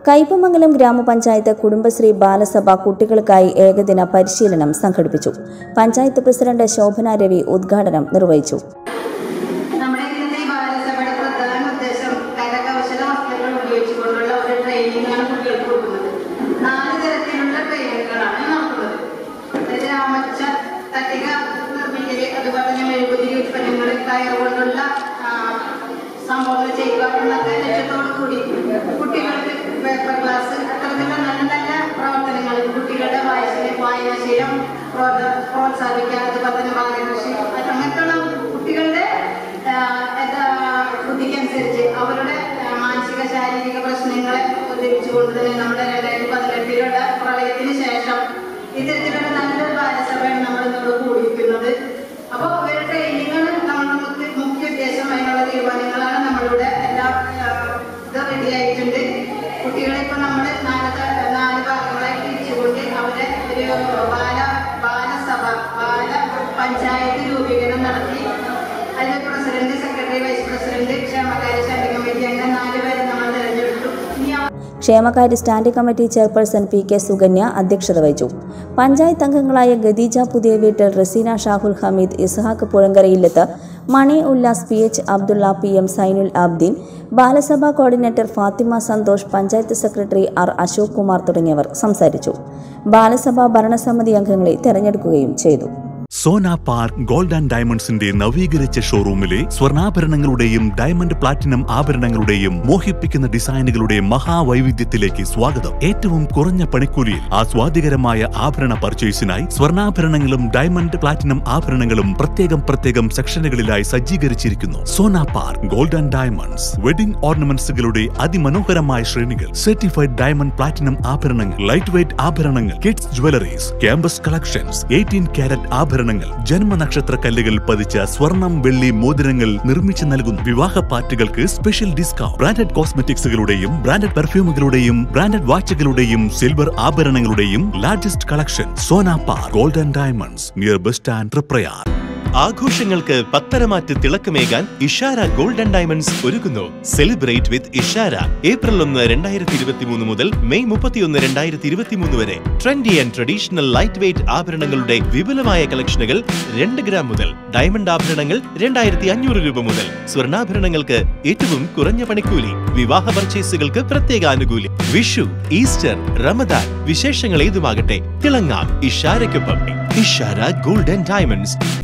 കയ്പമംഗലം ഗ്രാമപഞ്ചായത്ത് കുടുംബശ്രീ ബാലസഭ കുട്ടികൾക്കായി ഏകദിന പരിശീലനം സംഘടിപ്പിച്ചു പഞ്ചായത്ത് പ്രസിഡന്റ് ശോഭന രവി ഉദ്ഘാടനം നിർവഹിച്ചു നമ്മുടെ ഇന്നത്തെ ഈ ബാലസഭയുടെ പ്രധാന ഉദ്ദേശം കരകൗശല വസ്തുക്കൾ ഉപയോഗിച്ചുകൊണ്ടുള്ള ഒരു ട്രെയിനിങ് ആണ് കുട്ടികൾക്ക് കൊടുക്കുന്നത് നാല് തരത്തിലുള്ള ട്രെയിനിങ്ങുകളാണ് നടത്തുന്നത് അതായത് രാമച്ച തട്ടിക നിർമ്മിക്കല് അതുപോലെ തന്നെ മെഴുകുതിരി ഉൽപ്പന്നങ്ങൾ കയർ കൊണ്ടുള്ള ആ, സംഭവങ്ങൾ ചെയ്യുക എന്നൊക്കെ ലക്ഷ്യത്തോടു കൂടി കുട്ടികൾക്ക് പേപ്പർ ക്ലാസ് അത്തരത്തിലുള്ള നല്ല നല്ല പ്രവർത്തനങ്ങൾ കുട്ടികളുടെ വായന വായനാശീലം പ്രോത്സാ- പ്രോത്സാഹിപ്പിക്കുക അതുപോലെ തന്നെ ബാലകൃഷി അങ്ങനത്തെയുള്ള കുട്ടികളുടെ ആ, എന്താ ബുദ്ധിക്കനുസരിച്ച് അവരുടെ ആ, മാനസിക ശാരീരിക പ്രശ്നങ്ങളെ ഉദ്ധരിച്ചുകൊണ്ട് തന്നെ നമ്മുടെ രണ്ടായിരത്തി പതിനെട്ടിലുള്ള പ്രളയത്തിന് ശേഷം ഇത്തരത്തിലുള്ള നല്ലൊരു ബാലസഭയാണ് നമ്മൾ ഇന്നോട് കൂടിയിരിക്കുന്നത് അപ്പോൾ ഇവരുടെ ട്രെയിനിങ്ങാണ് നമ്മുടെ മുഖ്യ മുഖ്യ ഉദ്ദേശം അതിനുള്ള തീരുമാനങ്ങളാണ് നമ്മളിവിടെ എല്ലാം ആ, ഇത് റെഡി ആയിട്ടുണ്ട് കുട്ടികളെ ഇപ്പൊ നമ്മൾ നാല് ത- നാല് ഭാഗങ്ങളായി തിരിച്ചുകൊണ്ട് അവരെ ഒരു ബാല ബാലസഭ ബാല പഞ്ചായത്ത് രൂപീകരണം നടത്തി അതിൽ പ്രസിഡന്റ് സെക്രട്ടറി വൈസ് പ്രസിഡന്റ് ക്ഷേമകാര്യ സ്റ്റാൻഡിംഗ് കമ്മിറ്റി അങ്ങനെ നാല് പേരെ നമ്മൾ തിരഞ്ഞെടുത്തു ഇനി ആ ക്ഷേമകാര്യ standing committee chairperson P K Sukanya അധ്യക്ഷത വഹിച്ചു പഞ്ചായത്ത് അംഗങ്ങളായ ഗദീജ പുതിയ വീട്ടിൽ Raseena Shahul Hameed Ishaq Puzhankarayillath Mani Ullas P H Abdulla P M Sainul Abideen Balasabha coordinator Fathima Santhosh panchayat secretary R Ashok Kumar തുടങ്ങിയവർ സംസാരിച്ചു ബാലസഭാ ഭരണസമിതി അംഗങ്ങളെ തെരഞ്ഞെടുക്കുകയും ചെയ്തു സോന പാർക്ക് ഗോൾഡ് ആൻഡ് ഡയമണ്ട്സിന്റെ നവീകരിച്ച ഷോറൂമിലെ സ്വർണ്ണാഭരണങ്ങളുടെയും ഡയമണ്ട് പ്ലാറ്റിനം ആഭരണങ്ങളുടെയും മോഹിപ്പിക്കുന്ന ഡിസൈനുകളുടെ മഹാവൈവിധ്യത്തിലേക്ക് സ്വാഗതം ഏറ്റവും കുറഞ്ഞ പണിക്കൂലിയിൽ ആസ്വാദികരമായ ആഭരണ പർച്ചേസിനായി സ്വർണ്ണാഭരണങ്ങളും ഡയമണ്ട് പ്ലാറ്റിനം ആഭരണങ്ങളും പ്രത്യേകം പ്രത്യേകം സെക്ഷനുകളിലായി സജ്ജീകരിച്ചിരിക്കുന്നു Sona park gold and diamonds wedding ഓർണമെന്റ്സുകളുടെ അതിമനോഹരമായ ശ്രേണികൾ സർട്ടിഫൈഡ് ഡയമണ്ട് പ്ലാറ്റിനം ആഭരണങ്ങൾ ലൈറ്റ് വെയ്റ്റ് ആഭരണങ്ങൾ kids jewelleries campus collections eighteen carat ആഭരണങ്ങൾ ജന്മനക്ഷത്ര കല്ലുകൾ പതിച്ച സ്വർണം വെള്ളി മോതിരങ്ങൾ നിർമ്മിച്ചു നൽകുന്നു വിവാഹ പാർട്ടികൾക്ക് സ്പെഷ്യൽ ഡിസ്കൗണ്ട് ബ്രാൻഡഡ് കോസ്മെറ്റിക്സുകളുടെയും ബ്രാൻഡഡ് പെർഫ്യൂമുകളുടെയും ബ്രാൻഡഡ് വാച്ചുകളുടെയും സിൽവർ ആഭരണങ്ങളുടെയും largest collection Sona park golden diamonds near bus stand Triprayar ആഘോഷങ്ങൾക്ക് പത്തരമാറ്റ് തിളക്കമേകാൻ ഇഷാര ഗോൾഡൻ ഡയമണ്ട്സ് ഒരുക്കുന്നു സെലിബ്രേറ്റ് വിത്ത് ഇഷാര ഏപ്രിൽ ഒന്ന് രണ്ടായിരത്തി ഇരുപത്തി മൂന്ന് മുതൽ മെയ് മുപ്പത്തിയൊന്ന് രണ്ടായിരത്തി ഇരുപത്തി മൂന്ന് വരെ trendy and traditional light weight ആഭരണങ്ങളുടെ വിപുലമായ കളക്ഷനുകൾ രണ്ട് ഗ്രാം മുതൽ ഡയമണ്ട് ആഭരണങ്ങൾ രണ്ടായിരത്തി അഞ്ഞൂറ് രൂപ മുതൽ സ്വർണ്ണാഭരണങ്ങൾക്ക് ഏറ്റവും കുറഞ്ഞ പണിക്കൂലി വിവാഹ പർച്ചേസുകൾക്ക് പ്രത്യേക ആനുകൂല്യം വിഷു ഈസ്റ്റർ റമദാൻ വിശേഷങ്ങൾ ഏതുമാകട്ടെ തിളങ്ങാം ഇഷാരയ്ക്കൊപ്പം ഇഷാര ഗോൾഡൻ ഡയമണ്ട്സ്